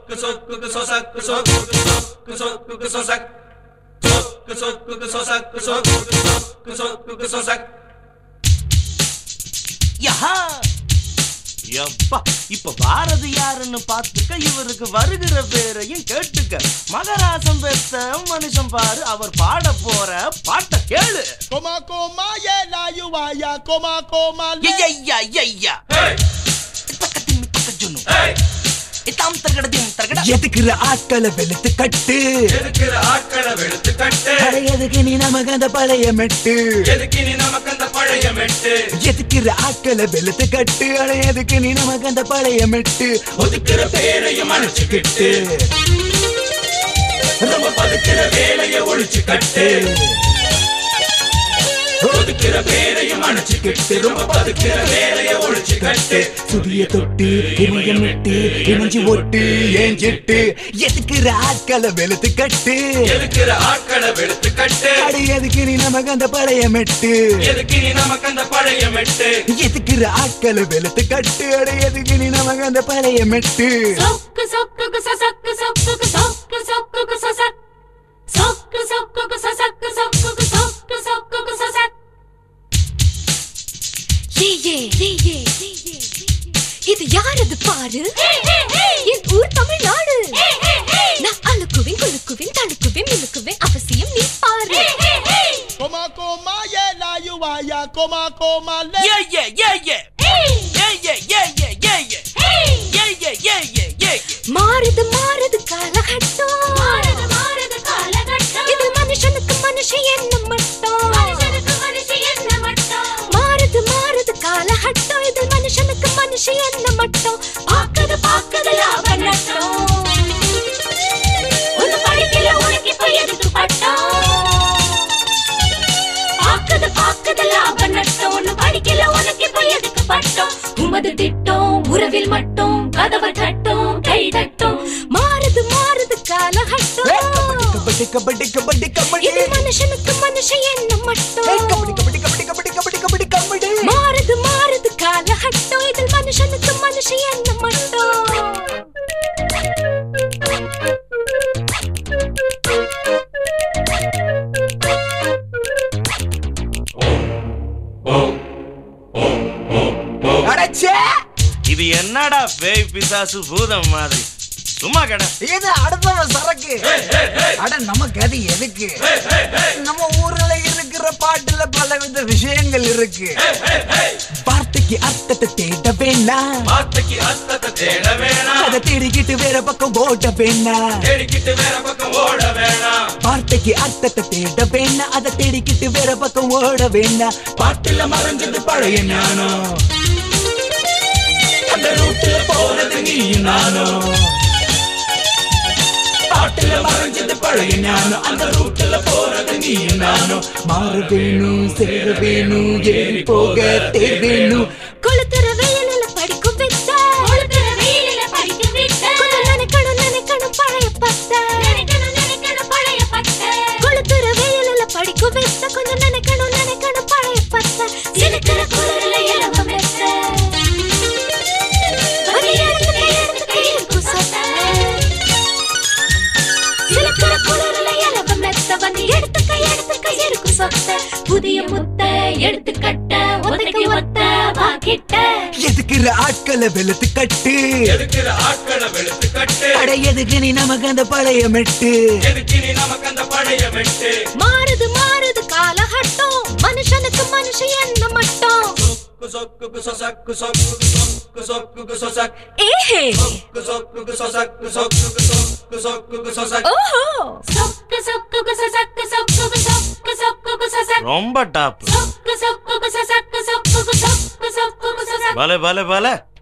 யஹா! யப்பா இப்ப பாரதி யாருன்னு பார்த்துக்க இவருக்கு வருகிற பேரையும் கேட்டுக்க மகராசம் பெத்த மனுஷன் பாரு அவர் பாட போற பாட்ட கேளு Coma, coma, yela, yuaya, coma, coma, le. ஐயா ஐயா தக்கத்தின் தக்கஜுனு இத்தாம் தரகடதிம் தரகட எதுக்குற ஆட்களை வெளுத்து கட்டு எதுக்குற ஆட்களை வெளுத்து கட்டு அட எதுக்கு நீ நமக்கு அந்த பழைய மெட்டு எதுக்கு நீ நமக்கு அந்த பழைய மெட்டு எதுக்குற ஆட்களை வெளுத்து கட்டு அட எதுக்கு நீ நமக்கு அந்த பழைய மெட்டு ஒதுக்குற பேரையும் அணைச்சுக்கிட்டு ரொம்ப பதுக்குற வேலைய ஒழிச்சு கட்டு ஒதுக்குற பேரையும் அணைச்சுக்கிட்டு ரொம்ப பதுக்குற வேலைய ஒழிச்சு கட்டு சுதிய தொட்டு இமயம் விட்டு இணைஞ்சு ஒட்டு ஏஞ்சிட்டு எதுக்குற ஆட்களை வெளுத்து கட்டு எதுக்குற ஆட்களை வெளுத்து கட்டு அட எதுக்கு நீ நமக்கு அந்த பழைய மெட்டு எதுக்கு நீ நமக்கு அந்த பழைய மெட்டு எதுக்குற ஆட்களை வெளுத்து கட்டு அட எதுக்கு நீ நமக்கு அந்த பழைய மெட்டு Socka socka gussa socka socka socka socka gussa sock. Socka socka gussa socka socka socka socka gussa sock. ஏ ஏ ஏ ஏ இது யாரது பாரு என் ஊர் தமிழ்நாடு நான் அழுக்குவேன் குலுக்குவேன் தடுக்குவேன் மினுக்குவேன் அவசியம் நீ பாரு Coma, coma, yela, yuaya, coma, coma, le. ஏ ஏ ஏ ஏ ஏ ஏ ஏ ஏ ஏ ஏ ஏ ஏ ஏ ஏ ஏ மாறுது மாறுது காலகட்டம் மாறுது மாறுது காலகட்டம். இது மனுஷனுக்கு மனுஷன் என்ன மட்டும் மனுஷனுக்கு மனுஷன் என்ன மட்டும். மாறுது மாறுது காலகட்டம் இது மனுஷனுக்கு மனுஷன் என்ன மட்டும் பாக்குது பாக்குது லாப நட்டம். ஒண்ணு படிக்கல உனக்கு இப்ப எதுக்கு பட்டம்? பாக்குது பாக்குது லாப நட்டம். ஒண்ணு படிக்கல உனக்கு இப்ப எதுக்கு பட்டம்? உமது திட்டம் உறவில் மட்டும் கதவை தட்டும் கை தட்டும் மாறுது மாறுது காலகட்டம் கபடி கபடி கபடி கபடி இது மனுஷனுக்கு மனுஷன் என்ன ஏய், மட்டும் கபடி கபடி கபடி கபடி கபடி கபடி கபடி மாறுது மாறுது காலகட்டம் இதில் மனுஷனுக்கு மனுஷன் என்ன மட்டும் அடச்சே இது என்னடா பேய் பிசாசு பூதம் மாதிரி சும்மா கடை இது அடுத்தவன் சரக்கு அட நமக்கு அது எதுக்கு நம்ம ஊர்ல இருக்கிற பாட்டுல பலவித விஷயங்கள் இருக்கு வார்த்தைக்கு அர்த்தத்தை தேட வேண்டாம் வார்த்தைக்கு அர்த்தத்தை தேட வேணாம் அதை தேடிக்கிட்டு வேற பக்கம் ஓட வேண்டாம் தேடிக்கிட்டு வேற பக்கம் ஓட வேணாம் வார்த்தைக்கு அர்த்தத்தை தேட வேண்டாம் அதை தேடிக்கிட்டு வேற பக்கம் ஓட வேண்டாம் பாட்டுல மறைஞ்சது பழைய ஞானம் அந்த ரூட்டுல போறது நீயும் நானும் பாட்டுல மறைஞ்சது பழைய ஞானம் அந்த ரூட்டுல போறது நீயும் நானும் மாற வேணும் சேர வேணும் ஏறி போக தேர் வேணும் கொளுத்துற வெயிலில படிக்கும் வித்த கொளுத்துற வெயிலில படிக்க விட்ட. கொஞ்சம் நினைக்கணும் நினைக்கணும் பழைய பத்த நினைக்கணும் நினைக்கணும் பழைய பட்ட. கொளுத்துற வெயிலில படிக்கும் வித்த கொஞ்சம் நினைக்கணும் நினைக்கணும் பழைய பத்த சிலுக்கிற குளிரில இலவ மெத்த. வந்து எடுத்துக்க எடுத்துக்க இருக்கும் சத்த சிலுக்கிற குளிரில இலவ மெத்த. வந்து எடுத்துக்க எடுத்துக்க இருக்கும் சொத்த. புதிய முத்த எடுத்து கட்ட ஒத்தைக்கு ஒத்த வாக்கிட்ட எதுக்குற ஆட்களை வெளுத்து கட்டு எதுக்குற ஆட்களை வெளுத்து கட்டு அட எதுக்கு நீ நமக்கு அந்த பழைய மெட்டு எதுக்கு நீ நமக்கு அந்த பழைய மெட்டு மாறுது மாறுது காலகட்டம் மனுஷனுக்கு மனுஷன் என்ன மட்டும் சொக்கு சொக்கு சொசக்கு சொக்கு சொக்கு சொக்கு சொசக் ஏஹே சொக்கு சொசக்கு சொக்கு சொக்கு சொக்கு சொசக் ஓஹோ சொக்கு சொக்கு குச சக்கு சொக்கு சொக்கு சொக்கு குச சக். ரொம்ப டாப் சொக்கு சொக்கு குச சக்கு சொக்கு சொக்கு சொக்கு குச சக். பலே பலே பலே